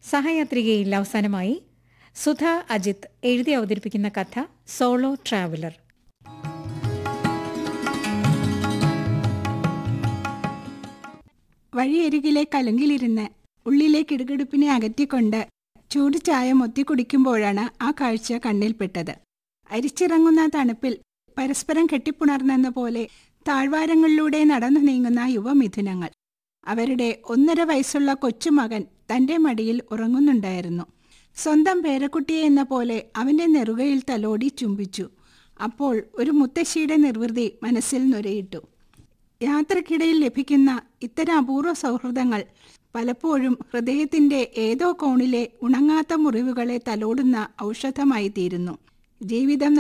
സഹയാത്രികയിൽ അവസാനമായി സുധ അജിത് എഴുതി അവതരിപ്പിക്കുന്ന കഥ സോളോ ട്രാവലർ വഴിയരികിലെ കലുങ്കിലിരുന്ന് ഉള്ളിലെ കിടുകിടുപ്പിനെ അകറ്റിക്കൊണ്ട് ചൂട് ചായ മൊത്തി കുടിക്കുമ്പോഴാണ് ആ കാഴ്ച കണ്ണിൽപ്പെട്ടത് അരിച്ചിറങ്ങുന്ന തണുപ്പിൽ പരസ്പരം കെട്ടിപ്പുണർന്നെന്ന പോലെ താഴ്വാരങ്ങളിലൂടെ നടന്നു നീങ്ങുന്ന യുവമിഥുനങ്ങൾ അവരുടെ ഒന്നര വയസ്സുള്ള കൊച്ചുമകൻ തന്റെ മടിയിൽ ഉറങ്ങുന്നുണ്ടായിരുന്നു സ്വന്തം പേരക്കുട്ടിയെ എന്ന പോലെ അവന്റെ നെറുകയിൽ തലോടി ചുംബിച്ചു അപ്പോൾ ഒരു മുത്തശ്ശിയുടെ നിർവൃതി മനസ്സിൽ നുരയിട്ടു യാത്രക്കിടയിൽ ലഭിക്കുന്ന ഇത്തരം അപൂർവ സൗഹൃദങ്ങൾ പലപ്പോഴും ഹൃദയത്തിന്റെ ഏതോ കോണിലെ ഉണങ്ങാത്ത മുറിവുകളെ തലോടുന്ന ഔഷധമായി തീരുന്നു ജീവിതം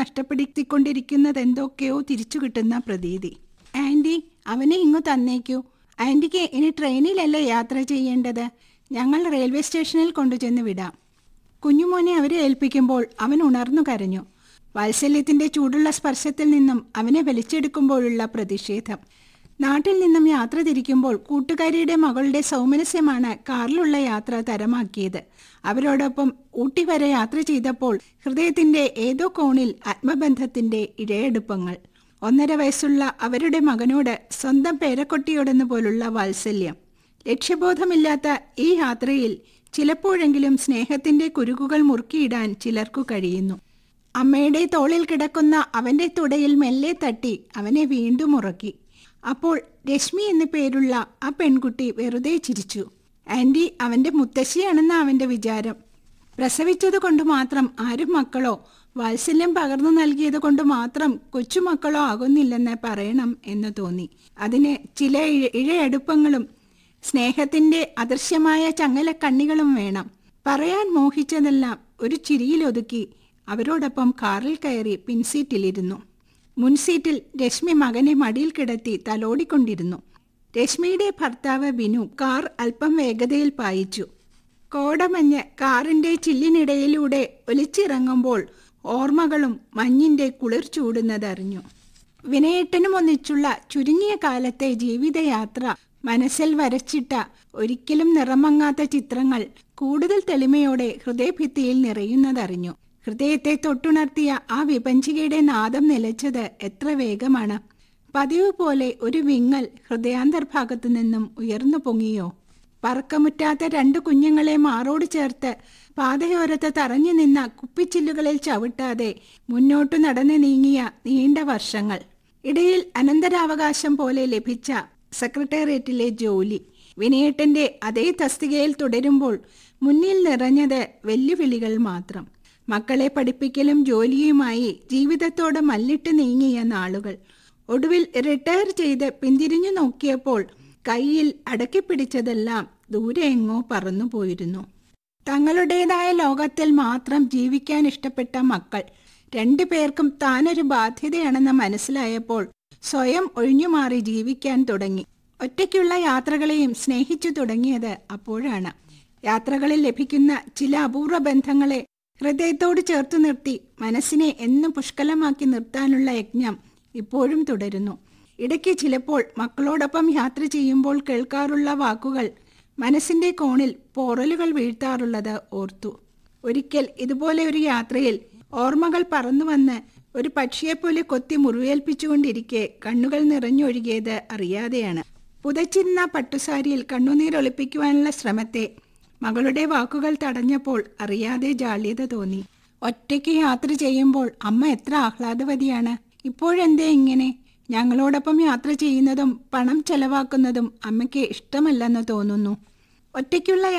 നഷ്ടപ്പെടുത്തിക്കൊണ്ടിരിക്കുന്നതെന്തൊക്കെയോ തിരിച്ചു കിട്ടുന്ന പ്രതീതി ആൻറ്റി അവനെ ഇങ്ങു തന്നേക്കൂ ആൻറ്റിക്ക് ഇനി ട്രെയിനിലല്ലേ യാത്ര ചെയ്യേണ്ടത് ഞങ്ങൾ റെയിൽവേ സ്റ്റേഷനിൽ കൊണ്ടുചെന്ന് വിടാം കുഞ്ഞുമോനെ അവരെ ഏൽപ്പിക്കുമ്പോൾ അവൻ ഉണർന്നു കരഞ്ഞു വാത്സല്യത്തിന്റെ ചൂടുള്ള സ്പർശത്തിൽ നിന്നും അവനെ വലിച്ചെടുക്കുമ്പോഴുള്ള പ്രതിഷേധം നാട്ടിൽ നിന്നും യാത്ര തിരിക്കുമ്പോൾ കൂട്ടുകാരിയുടെ മകളുടെ സൗമനസ്യമാണ് കാറിലുള്ള യാത്ര തരമാക്കിയത് അവരോടൊപ്പം ഊട്ടി വരെ യാത്ര ചെയ്തപ്പോൾ ഹൃദയത്തിന്റെ ഏതോ കോണിൽ ആത്മബന്ധത്തിന്റെ ഇഴയെടുപ്പങ്ങൾ ഒന്നര വയസ്സുള്ള അവരുടെ മകനോട് സ്വന്തം പേരക്കൊട്ടിയോടെന്ന പോലുള്ള വാത്സല്യം ലക്ഷ്യബോധമില്ലാത്ത ഈ യാത്രയിൽ ചിലപ്പോഴെങ്കിലും സ്നേഹത്തിന്റെ കുരുക്കുകൾ മുറുക്കിയിടാൻ ചിലർക്കു കഴിയുന്നു അമ്മയുടെ തോളിൽ കിടക്കുന്ന അവന്റെ തുടയിൽ മെല്ലെ തട്ടി അവനെ വീണ്ടും ഉറക്കി അപ്പോൾ രശ്മി എന്നു പേരുള്ള ആ പെൺകുട്ടി വെറുതെ ചിരിച്ചു ആന്റി അവന്റെ മുത്തശ്ശിയാണെന്ന അവന്റെ വിചാരം പ്രസവിച്ചത് കൊണ്ട് മാത്രം ആരും മക്കളോ വാത്സല്യം പകർന്നു നൽകിയത് കൊണ്ട് മാത്രം കൊച്ചുമക്കളോ ആകുന്നില്ലെന്ന് പറയണം എന്ന് തോന്നി അതിന് ചില ഇഴ- ഇഴയടുപ്പങ്ങളും സ്നേഹത്തിന്റെ അദൃശ്യമായ ചങ്ങല കണ്ണികളും വേണം പറയാൻ മോഹിച്ചതെല്ലാം ഒരു ചിരിയിലൊതുക്കി അവരോടൊപ്പം കാറിൽ കയറി പിൻസീറ്റിലിരുന്നു മുൻസീറ്റിൽ രശ്മി മകനെ മടിയിൽ കിടത്തി തലോടിക്കൊണ്ടിരുന്നു രശ്മിയുടെ ഭർത്താവ് ബിനു കാർ അല്പം വേഗതയിൽ പായിച്ചു കോടമഞ്ഞ് കാറിന്റെ ചില്ലിനിടയിലൂടെ ഒലിച്ചിറങ്ങുമ്പോൾ ഓർമ്മകളും മഞ്ഞിന്റെ കുളിർ ചൂടുന്നതറിഞ്ഞു വിനയേട്ടനും ഒന്നിച്ചുള്ള ചുരുങ്ങിയ കാലത്തെ ജീവിതയാത്ര മനസ്സിൽ വരച്ചിട്ട ഒരിക്കലും നിറമങ്ങാത്ത ചിത്രങ്ങൾ കൂടുതൽ തെളിമയോടെ ഹൃദയഭിത്തിയിൽ നിറയുന്നതറിഞ്ഞു ഹൃദയത്തെ തൊട്ടുണർത്തിയ ആ വിപഞ്ചികയുടെ നാദം നിലച്ചത് എത്ര വേഗമാണ് പതിവ് പോലെ ഒരു വിങ്ങൽ ഹൃദയാന്തർഭാഗത്തു നിന്നും ഉയർന്നു പൊങ്ങിയോ പറക്കമുറ്റാത്ത രണ്ട് കുഞ്ഞുങ്ങളെ മാറോട് ചേർത്ത് പാതയോരത്ത് തറഞ്ഞു നിന്ന കുപ്പിച്ചില്ലുകളിൽ ചവിട്ടാതെ മുന്നോട്ടു നടന്നു നീങ്ങിയ നീണ്ട വർഷങ്ങൾ ഇടയിൽ അനന്തരാവകാശം പോലെ ലഭിച്ച സെക്രട്ടേറിയറ്റിലെ ജോലി വിനയേട്ടന്റെ അതേ തസ്തികയിൽ തുടരുമ്പോൾ മുന്നിൽ നിറഞ്ഞത് വെല്ലുവിളികൾ മാത്രം മക്കളെ പഠിപ്പിക്കലും ജോലിയുമായി ജീവിതത്തോട് മല്ലിട്ട് നീങ്ങിയ നാളുകൾ ഒടുവിൽ റിട്ടയർ ചെയ്ത് പിന്തിരിഞ്ഞു നോക്കിയപ്പോൾ കയ്യിൽ അടക്കിപ്പിടിച്ചതെല്ലാം ദൂരെ എങ്ങോ പറന്നുപോയിരുന്നു തങ്ങളുടേതായ ലോകത്തിൽ മാത്രം ജീവിക്കാൻ ഇഷ്ടപ്പെട്ട മക്കൾ രണ്ടു പേർക്കും താനൊരു ബാധ്യതയാണെന്ന് മനസ്സിലായപ്പോൾ സ്വയം ഒഴിഞ്ഞുമാറി ജീവിക്കാൻ തുടങ്ങി ഒറ്റയ്ക്കുള്ള യാത്രകളെയും സ്നേഹിച്ചു തുടങ്ങിയത് അപ്പോഴാണ് യാത്രകളിൽ ലഭിക്കുന്ന ചില അപൂർവ ബന്ധങ്ങളെ ഹൃദയത്തോട് ചേർത്തു നിർത്തി മനസ്സിനെ എന്നും പുഷ്കലമാക്കി നിർത്താനുള്ള യജ്ഞം ഇപ്പോഴും തുടരുന്നു ഇടയ്ക്ക് ചിലപ്പോൾ മക്കളോടൊപ്പം യാത്ര ചെയ്യുമ്പോൾ കേൾക്കാറുള്ള വാക്കുകൾ മനസ്സിന്റെ കോണിൽ പോറലുകൾ വീഴ്ത്താറുള്ളത് ഓർത്തു ഒരിക്കൽ ഇതുപോലെ ഒരു യാത്രയിൽ ഓർമ്മകൾ പറന്നു വന്ന് ഒരു പക്ഷിയെപ്പോലെ കൊത്തി മുറിവേൽപ്പിച്ചുകൊണ്ടിരിക്കെ കണ്ണുകൾ നിറഞ്ഞൊഴുകിയത് അറിയാതെയാണ് പുതച്ചിരുന്ന പട്ടുസാരിയിൽ കണ്ണുനീർ ഒളിപ്പിക്കുവാനുള്ള ശ്രമത്തെ മകളുടെ വാക്കുകൾ തടഞ്ഞപ്പോൾ അറിയാതെ ജാള്യത തോന്നി ഒറ്റയ്ക്ക് യാത്ര ചെയ്യുമ്പോൾ അമ്മ എത്ര ആഹ്ലാദവതിയാണ് ഇപ്പോഴെന്തേ ഇങ്ങനെ ഞങ്ങളോടൊപ്പം യാത്ര ചെയ്യുന്നതും പണം ചെലവാക്കുന്നതും അമ്മയ്ക്ക് ഇഷ്ടമല്ലെന്ന് തോന്നുന്നു ഒറ്റയ്ക്കുള്ള